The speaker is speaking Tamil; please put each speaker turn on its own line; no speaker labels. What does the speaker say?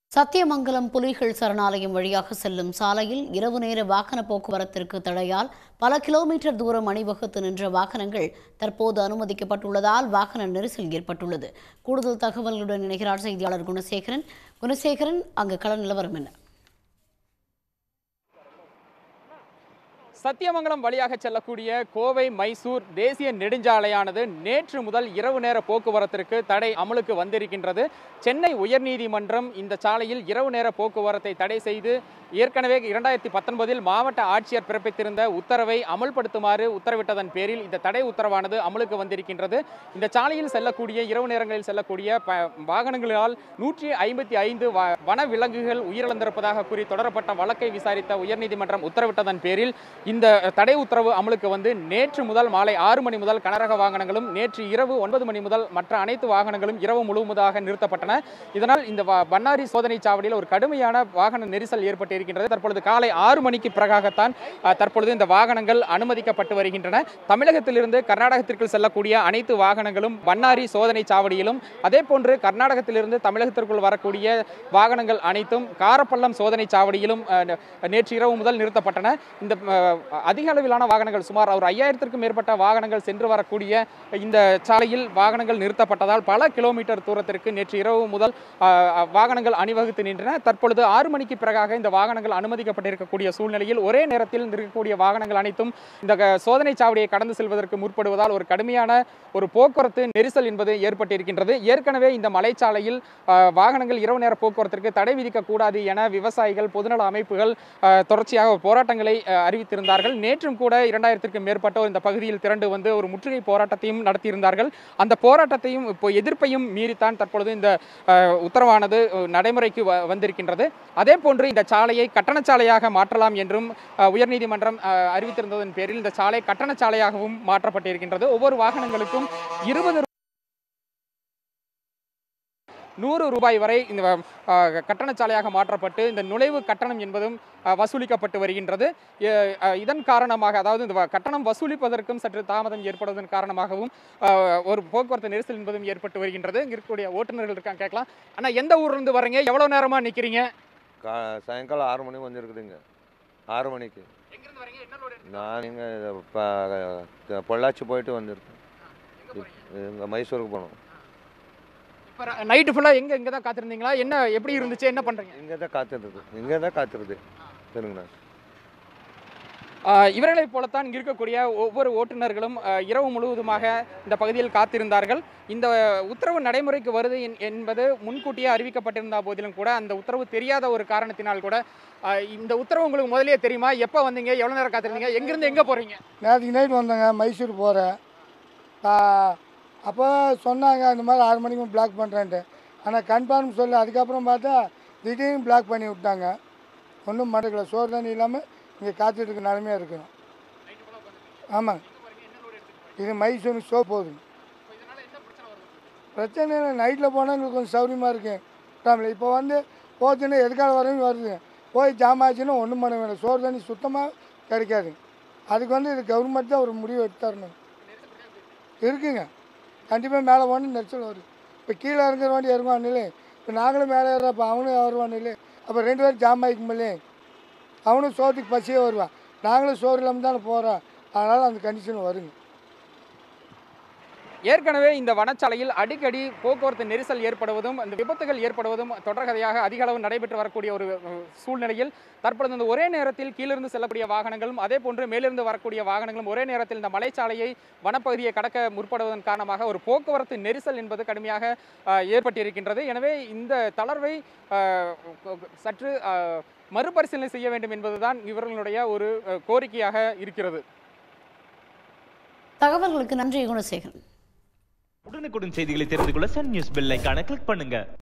சத்தியமங்கலம் புலிகள் சரணாலயம் வழியாக செல்லும் சாலையில் இரவு நேர வாகன போக்குவரத்திற்கு தடையால் பல கிலோமீட்டர் தூரம் அணிவகுத்து நின்ற வாகனங்கள் தற்போது அனுமதிக்கப்பட்டுள்ளதால் வாகன நெரிசல் ஏற்பட்டுள்ளது கூடுதல் தகவல்களுடன் இணைகிறார் செய்தியாளர் குணசேகரன் குணசேகரன் அங்கு கள நிலவரம் என்ன
சத்தியமங்கலம் வழியாக செல்லக்கூடிய கோவை மைசூர் தேசிய நெடுஞ்சாலையானது நேற்று முதல் இரவு நேர போக்குவரத்திற்கு தடை அமலுக்கு வந்திருக்கின்றது சென்னை உயர்நீதிமன்றம் இந்த சாலையில் இரவு நேர போக்குவரத்தை தடை செய்து ஏற்கனவே இரண்டாயிரத்தி பத்தொன்பதில் மாவட்ட ஆட்சியர் பிறப்பித்திருந்த உத்தரவை அமல்படுத்துமாறு உத்தரவிட்டதன் பேரில் இந்த தடை உத்தரவானது அமலுக்கு வந்திருக்கின்றது இந்த சாலையில் செல்லக்கூடிய இரவு நேரங்களில் செல்லக்கூடிய ப வாகனங்களால் நூற்றி ஐம்பத்தி ஐந்து வன விலங்குகள் உயிரிழந்திருப்பதாக கூறி தொடரப்பட்ட வழக்கை விசாரித்த உயர்நீதிமன்றம் உத்தரவிட்டதன் பேரில் இந்த தடை உத்தரவு அமலுக்கு வந்து நேற்று முதல் மாலை ஆறு மணி முதல் கனரக வாகனங்களும் நேற்று இரவு ஒன்பது மணி முதல் மற்ற அனைத்து வாகனங்களும் இரவு முழுவதுமாக நிறுத்தப்பட்டன இதனால் இந்த வ- பன்னாரி சோதனை சாவடியில் ஒரு கடுமையான வாகன நெரிசல் ஏற்பட்டு இருக்கின்றது தற்பொழுது காலை ஆறு மணிக்கு பிறகாகத்தான் அஹ், தற்பொழுது இந்த வாகனங்கள் அனுமதிக்கப்பட்டு வருகின்றன தமிழகத்திலிருந்து கர்நாடகத்திற்கு செல்லக்கூடிய அனைத்து வாகனங்களும் பன்னாரி சோதனை சாவடியிலும் அதே போன்று கர்நாடகத்திலிருந்து தமிழகத்திற்குள் வரக்கூடிய வாகனங்கள் அனைத்தும் காரப்பள்ளம் சோதனை சாவடியிலும் அஹ், நே- நேற்று இரவு முதல் நிறுத்தப்பட்டன இந்த அஹ், அதிக அளவிலான வாகனங்கள் சுமார் ஒரு ஐயாயிரத்திற்கும் மேற்பட்ட வாகனங்கள் சென்று வரக்கூடிய இந்த சாலையில் வாகனங்கள் நிறுத்தப்பட்டதால் பல கிலோமீட்டர் தூரத்திற்கு நேற்று இரவு முதல் அஹ், அஹ், வாகனங்கள் அணிவகுத்து நின்றன தற்பொழுது ஆறு மணிக்கு பிறகாக இந்த வாகனங்கள் அனுமதிக்கப்பட்டிருக்கக்கூடிய சூழ்நிலையில் ஒரே நேரத்தில் இருக்கக்கூடிய வாகனங்கள் அனைத்தும் இந்த க- சோதனை சாவடியை கடந்து செல்வதற்கு முற்படுவதால் ஒரு கடுமையான ஒரு போக்குவரத்து நெரிசல் என்பது ஏற்பட்டிருக்கின்றது ஏற்கனவே இந்த மலைச்சாலையில் அஹ், வாகனங்கள் இரவு நேர போக்குவரத்திற்கு தடை விதிக்கக்கூடாது என விவசாயிகள் பொதுநல அமைப்புகள் அஹ், தொடர்ச்சியாக போராட்டங்களை அஹ், அறிவித்திருந்தார்கள் நேற்றும் கூட இரண்டாயிரத்திற்கும் மேற்பட்டோர் இந்த பகுதியில் திரண்டு வந்து ஒரு முற்றுகை போராட்டத்தையும் நடத்தியிருந்தார்கள் அந்த போராட்டத்தையும் இப்போ எதிர்ப்பையும் மீறித்தான் தற்பொழுது இந்த அஹ், உத்தரவானது அஹ், நடைமுறைக்கு வ- வந்திருக்கின்றது அதே போன்று இந்த சாலையை கட்டணச் சாலையாக மாற்றலாம் என்றும் அஹ், உயர்நீதிமன்றம் அஹ், அறிவித்திருந்ததன் பேரில் இந்த சாலை கட்டணச் சாலையாகவும் மாற்றப்பட்டிருக்கின்றது ஒவ்வொரு வாகனங்களுக்கும் இருபது நூறு ரூபாய் வரை இந்த அஹ், கட்டணச் சாலையாக மாற்றப்பட்டு இந்த நுழைவு கட்டணம் என்பதும் அஹ், வசூலிக்கப்பட்டு வருகின்றது எ- அஹ், இதன் காரணமாக அதாவது இந்த வ- கட்டணம் வசூலிப்பதற்கும் சற்று தாமதம் ஏற்படுவதன் காரணமாகவும் அஹ், ஒரு போக்குவரத்து நெரிசல் என்பதும் ஏற்பட்டு வருகின்றது இங்க இருக்கக்கூடிய ஓட்டுநர்கள் இருக்காங்க கேட்கலாம் அண்ணா எந்த ஊர்ல இருந்து வரீங்க எவ்வளவு நேரமா நிக்கிறீங்க
கா சாயங்காலம் ஆறு மணிக்கு வந்துருக்குதுங்க ஆறு மணிக்கு
எங்கிருந்து வரீங்க என்ன லோடு
நான் இங்கே பொள்ளாச்சி போயிட்டு வந்திருக்கேன் இங்கே மைசூருக்கு போகணும்
இப்போ நைட்டு ஃபுல்லா எங்க இங்க தான் காத்திருந்தீங்களா என்ன எப்படி இருந்துச்சு என்ன பண்றீங்க
இங்கே தான் காத்துருது இங்கே தான் காத்துருது சரிங்கண்ணா
ஆஹ் இவர்களைப் போலத்தான் இங்க இருக்கக்கூடிய ஒவ்வொரு ஓட்டுநர்களும் ஆஹ் இரவு முழுவதுமாக இந்த பகுதியில் காத்திருந்தார்கள் இந்த உத்தரவு நடைமுறைக்கு வருது என்- என்பது முன்கூட்டியே அறிவிக்கப்பட்டிருந்த போதிலும் கூட அந்த உத்தரவு தெரியாத ஒரு காரணத்தினால் கூட ஆஹ் இந்த உத்தரவு உங்களுக்கு முதல்லயே தெரியுமா எப்போ வந்தீங்க எவ்வளோ நேரம் காத்திருந்தீங்க எங்கிருந்து எங்கே போறீங்க
நேற்றுக்கு நைட் வந்தேங்க மைசூர் போகிறேன் அப்போ சொன்னாங்க இந்த மாதிரி ஆறு மணிக்கு பிளாக் பண்ணுறேன்ட்டு ஆனால் கன்ஃபார்ம் சொல்லி அதுக்கப்புறம் பார்த்தா திடீர்னு பிளாக் பண்ணி விட்டாங்க ஒன்றும் மறக்கல சோறு தண்ணி இல்லாமல் இங்கே காத்துட்டு இருக்க நிலமையாக இருக்கணும் ஆமாங்க இது மைசூர் ஷோ போகுதுங்க பிரச்சனை இல்லை நைட்டில் போனால் எங்களுக்கு கொஞ்சம் சௌரியமாக இருக்கு ஃபேமிலி இப்போ வந்து போச்சுன்னா எதுக்காக வரையும் வருது போய் ஜாம் ஆச்சுன்னா ஒன்றும் பண்ண வேண்டாம் சோறு தண்ணி சுத்தமாக கிடைக்காது அதுக்கு வந்து இது கவர்மெண்ட் தான் ஒரு முடிவு எடுத்து தரணும் இருக்குங்க கண்டிப்பாக மேலே போகணும் நெரிசல் வருது இப்போ கீழே இறங்குற வண்டி இறங்குவான் இல்லை இப்போ நாங்களும் மேலே ஏறப்போ அவனும் வருவான் இல்லை அப்போ ரெண்டு பேரும் ஜாம் ஆகிக்கும் இல்லையே அவனும் சோத்துக்கு பசியே வருவான் நாங்களும் சோறு இல்லாமல் தானே போகிறோம் அதனால் அந்த கண்டிஷன் வருங்க
ஏற்கனவே இந்த வனச்சாலையில் அடிக்கடி போக்குவரத்து நெரிசல் ஏற்படுவதும் அந்த விபத்துகள் ஏற்படுவதும் தொடர்கதையாக அதிக அளவு நடைபெற்று வரக்கூடிய ஒரு அஹ், சூழ்நிலையில் தற்பொழுது இந்த ஒரே நேரத்தில் கீழிருந்து செல்லக்கூடிய வாகனங்களும் அதே போன்று மேலிருந்து வரக்கூடிய வாகனங்களும் ஒரே நேரத்தில் இந்த மலைச்சாலையை வனப்பகுதியை கடக்க முற்படுவதன் காரணமாக ஒரு போக்குவரத்து நெரிசல் என்பது கடுமையாக அஹ், ஏற்பட்டிருக்கின்றது எனவே இந்த தளர்வை அஹ், சற்று அஹ், மறுபரிசீலனை செய்ய வேண்டும் என்பதுதான் இவர்களுடைய ஒரு அஹ், கோரிக்கையாக இருக்கிறது
தகவல்களுக்கு நன்றி குணசேகரன்
உடனுக்குடன் செய்திகளை தெரிந்து கொள்ள சன் நியூஸ் பெல் ஐகானை கிளிக் பண்ணுங்க